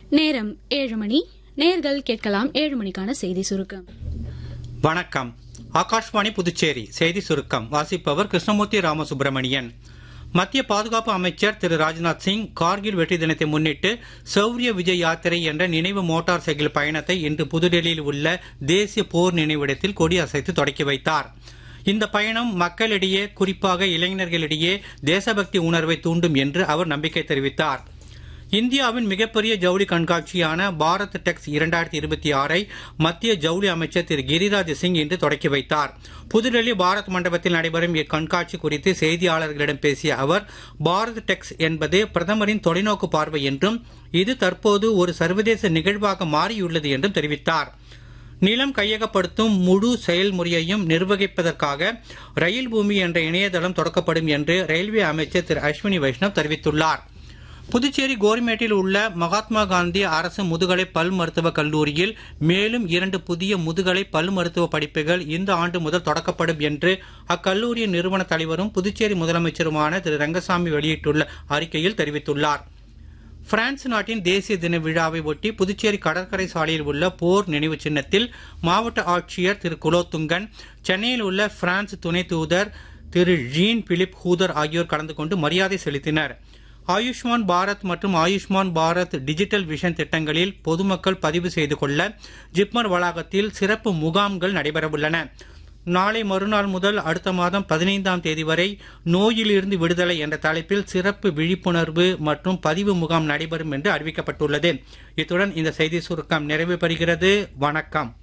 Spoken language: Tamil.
நேரம் ஏழு மணி நேர்கள் கேட்கலாம் ஏழு மணிக்கான செய்தி சுருக்கம் வணக்கம் ஆகாஷ்வாணி புதுச்சேரி செய்தி சுருக்கம் வாசிப்பவர் கிருஷ்ணமூர்த்தி ராமசுப்பிரமணியன் மத்திய பாதுகாப்பு அமைச்சர் திரு ராஜ்நாத் சிங் கார்கில் வெற்றி தினத்தை முன்னிட்டு சௌரிய விஜய் யாத்திரை என்ற நினைவு மோட்டார் சைக்கிள் பயணத்தை இன்று புதுடெல்லியில் உள்ள தேசிய போர் நினைவிடத்தில் கொடியசைத்து தொடக்கி வைத்தார் இந்த பயணம் மக்களிடையே குறிப்பாக இளைஞர்களிடையே தேசபக்தி உணர்வை தூண்டும் என்று அவர் நம்பிக்கை தெரிவித்தார் இந்தியாவின் மிகப்பெரிய ஜவுளி கண்காட்சியான பாரத் டெக்ஸ் இரண்டாயிரத்தி இருபத்தி ஆறை மத்திய ஜவுளி அமைச்சர் திரு கிரிராஜ் சிங் இன்று தொடக்கி வைத்தார் புதுடெல்லி பாரத் மண்டபத்தில் நடைபெறும் இக்கண்காட்சி குறித்து செய்தியாளர்களிடம் பேசிய அவர் பாரத் டெக்ஸ் என்பது பிரதமரின் தொலைநோக்கு பார்வை என்றும் இது தற்போது ஒரு சர்வதேச நிகழ்வாக மாறியுள்ளது என்றும் தெரிவித்தார் நிலம் கையகப்படுத்தும் முழு செயல்முறையையும் நிர்வகிப்பதற்காக ரயில் பூமி என்ற இணையதளம் தொடக்கப்படும் என்று ரயில்வே அமைச்சர் திரு அஸ்வினி வைஷ்ணவ் தெரிவித்துள்ளார் புதுச்சேரி கோரிமேட்டில் உள்ள மகாத்மா காந்தி அரசு முதுகலை பல் மருத்துவக் கல்லூரியில் மேலும் இரண்டு புதிய முதுகலை பல் மருத்துவ படிப்புகள் இந்த ஆண்டு முதல் தொடக்கப்படும் என்று அக்கல்லூரியின் நிறுவன தலைவரும் புதுச்சேரி முதலமைச்சருமான திரு ரங்கசாமி வெளியிட்டுள்ள அறிக்கையில் தெரிவித்துள்ளார் பிரான்ஸ் நாட்டின் தேசிய தின விழாவை ஒட்டி புதுச்சேரி கடற்கரை சாலையில் உள்ள போர் நினைவு சின்னத்தில் மாவட்ட ஆட்சியர் திரு குலோத்துங்கன் சென்னையில் உள்ள பிரான்ஸ் துணை தூதர் திரு ஜீன் பிலிப் ஹூதர் ஆகியோர் கலந்து கொண்டு மரியாதை செலுத்தினர் ஆயுஷ்மான் பாரத் மற்றும் ஆயுஷ்மான் பாரத் டிஜிட்டல் விஷன் திட்டங்களில் பொதுமக்கள் பதிவு செய்து கொள்ள ஜிப்மர் வளாகத்தில் சிறப்பு முகாம்கள் நடைபெறவுள்ளன நாளை மறுநாள் முதல் அடுத்த மாதம் பதினைந்தாம் தேதி வரை நோயிலிருந்து விடுதலை என்ற தலைப்பில் சிறப்பு விழிப்புணர்வு மற்றும் பதிவு முகாம் நடைபெறும் என்று அறிவிக்கப்பட்டுள்ளது இத்துடன் இந்த செய்தி சுருக்கம் நிறைவு பெறுகிறது வணக்கம்